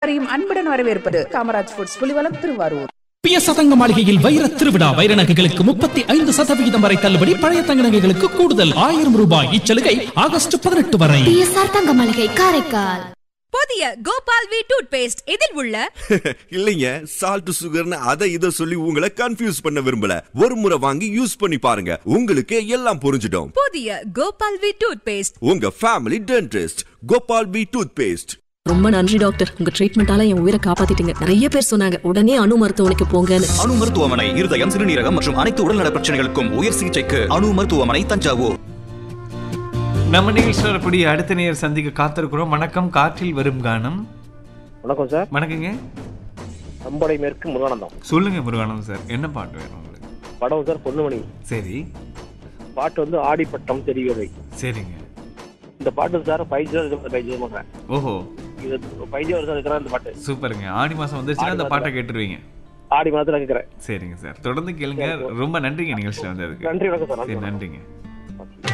அனைவரையும் அன்புடன் வரவேற்பது காமராஜ் ஃபுட்ஸ் புலிவலம் திருவாரூர் பிய சதங்க மாளிகையில் வைர திருவிழா வைர நகைகளுக்கு முப்பத்தி ஐந்து சதவிகிதம் வரை தள்ளுபடி பழைய தங்க நகைகளுக்கு கூடுதல் ஆயிரம் ரூபாய் இச்சலுகை ஆகஸ்ட் பதினெட்டு வரை பிஎஸ்ஆர் தங்க மளிகை காரைக்கால் புதிய கோபால் வி டூத் பேஸ்ட் இதில் உள்ள இல்லைங்க சால்ட் சுகர்னு அதை இதை சொல்லி உங்களை கன்ஃபியூஸ் பண்ண விரும்பல ஒரு முறை வாங்கி யூஸ் பண்ணி பாருங்க உங்களுக்கு எல்லாம் புரிஞ்சிடும் புதிய கோபால் வி டூத் பேஸ்ட் உங்க family dentist Gopal B toothpaste ரொம்ப நன்றி டாக்டர் உங்க ட்ரீட்மெண்டால என் உயிரை காப்பாத்திட்டீங்க நிறைய பேர் சொன்னாங்க உடனே அணு மருத்துவமனைக்கு போங்கன்னு அணு மருத்துவமனை இருதயம் சிறுநீரகம் மற்றும் அனைத்து உடல்நல பிரச்சனைகளுக்கும் உயர் சிகிச்சைக்கு அணு மருத்துவமனை தஞ்சாவூர் நம்ம நிகழ்ச்சியில் வரக்கூடிய அடுத்த நேர் சந்திக்க காத்திருக்கிறோம் வணக்கம் காற்றில் வரும் கானம் வணக்கம் சார் வணக்கங்க அம்படை மேற்கு முருகானந்தம் சொல்லுங்க முருகானந்தம் சார் என்ன பாட்டு வேணும் உங்களுக்கு படம் சார் பொன்னுமணி சரி பாட்டு வந்து ஆடிப்பட்டம் தெரியவை சரிங்க இந்த பாட்டு சார் ஃபைவ் ஜீரோ இருக்கிற ஃபைவ் ஜீரோ பண்றேன் ஓஹோ இது ஃபைவ் ஜீரோ சார் இருக்கிற இந்த பாட்டு சூப்பருங்க ஆடி மாசம் வந்துருச்சுன்னா அந்த பாட்டை கேட்டுருவீங்க ஆடி மாதத்துல கேட்கிறேன் சரிங்க சார் தொடர்ந்து கேளுங்க ரொம்ப நன்றிங்க நிகழ்ச்சியில் வந்ததுக்கு நன்றி வணக்கம் சார் சரி நன்றி வணக்கம். நன்றிங்க